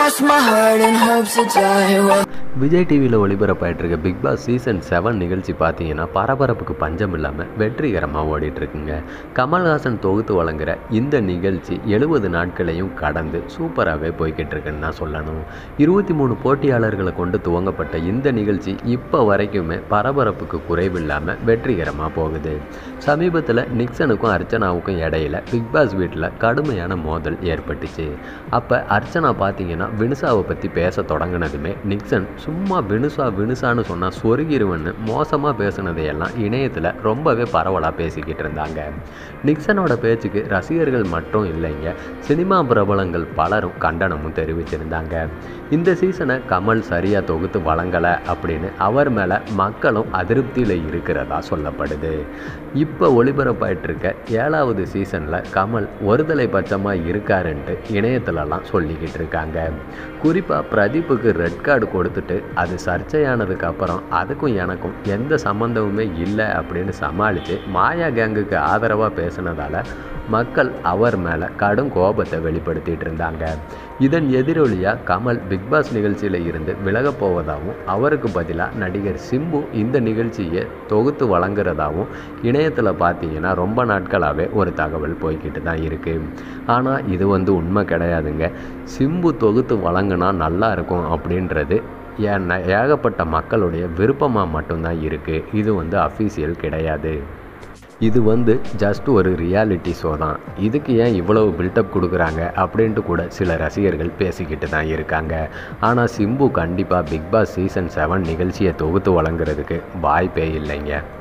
cross my heart and hope to die. Well, Vijay டிவியில் ஒளிபரப்பாயிட்டு இருக்க big Boss season seven நிகழ்ச்சி பார்த்தீங்கன்னா பரபரப்புக்கு பஞ்சம் இல்லாமல் வெற்றிகரமாக ஓடிட்டு இருக்குங்க கமல்ஹாசன் தொகுத்து வழங்குற இந்த நிகழ்ச்சி எழுபது நாட்களையும் கடந்து சூப்பராகவே போய்கிட்டு இருக்குன்னு தான் சொல்லணும் இருபத்தி மூணு போட்டியாளர்களை கொண்டு துவங்கப்பட்ட இந்த நிகழ்ச்சி இப்போ வரைக்குமே பரபரப்புக்கு குறைவில்லாமல் வெற்றிகரமாக போகுது சமீபத்தில் நிக்சனுக்கும் அர்ச்சனாவுக்கும் இடையில பிக் பாஸ் வீட்டில் கடுமையான மோதல் ஏற்பட்டுச்சு அப்போ அர்ச்சனா பார்த்தீங்கன்னா வினுசாவை பற்றி பேச தொடங்கினதுமே நிக்சன் சும்மா வினுசா வினுசான்னு சொன்னால் சொருகிருவன்னு மோசமாக பேசுனதையெல்லாம் இணையத்தில் ரொம்பவே பரவலாக பேசிக்கிட்டு இருந்தாங்க நிக்சனோட பேச்சுக்கு ரசிகர்கள் மட்டும் இல்லைங்க சினிமா பிரபலங்கள் பலரும் கண்டனமும் தெரிவிச்சிருந்தாங்க இந்த சீசனை கமல் சரியாக தொகுத்து வழங்கலை அப்படின்னு அவர் மேலே மக்களும் அதிருப்தியில் இருக்கிறதா சொல்லப்படுது இப்போ ஒளிபரப்பாயிட்டு இருக்க ஏழாவது சீசனில் கமல் ஒருதலை பட்சமாக இருக்காருன்ட்டு இணையத்திலலாம் சொல்லிக்கிட்டு இருக்காங்க குறிப்பாக பிரதீப்புக்கு ரெட் கார்டு கொடுத்துட்டு அது சர்ச்சையானதுக்கு அப்புறம் அதுக்கும் எனக்கும் எந்த சம்மந்தமுமே இல்லை அப்படின்னு சமாளித்து மாயா கேங்குக்கு ஆதரவாக பேசினதால மக்கள் அவர் மேலே கடும் கோபத்தை வெளிப்படுத்திட்டு இருந்தாங்க இதன் எதிரொலியாக கமல் பிக்பாஸ் நிகழ்ச்சியில் இருந்து விலகப் போவதாகவும் அவருக்கு பதிலாக நடிகர் சிம்பு இந்த நிகழ்ச்சியை தொகுத்து வழங்குறதாகவும் இணையத்தில் பார்த்தீங்கன்னா ரொம்ப நாட்களாகவே ஒரு தகவல் போய்கிட்டு தான் இருக்குது ஆனால் இது வந்து உண்மை கிடையாதுங்க சிம்பு தொகுத்து வழங்கினா நல்லா இருக்கும் அப்படின்றது ஏன் ஏகப்பட்ட மக்களுடைய விருப்பமாக மட்டும்தான் இருக்குது இது வந்து அஃபீஷியல் கிடையாது இது வந்து ஜஸ்ட் ஒரு ரியாலிட்டி ஷோ தான் இதுக்கு ஏன் இவ்வளவு பில்டப் கொடுக்குறாங்க அப்படின்ட்டு கூட சில ரசிகர்கள் பேசிக்கிட்டு தான் இருக்காங்க ஆனால் சிம்பு கண்டிப்பாக பிக் பாஸ் சீசன் செவன் நிகழ்ச்சியை தொகுத்து வழங்குறதுக்கு வாய்ப்பே இல்லைங்க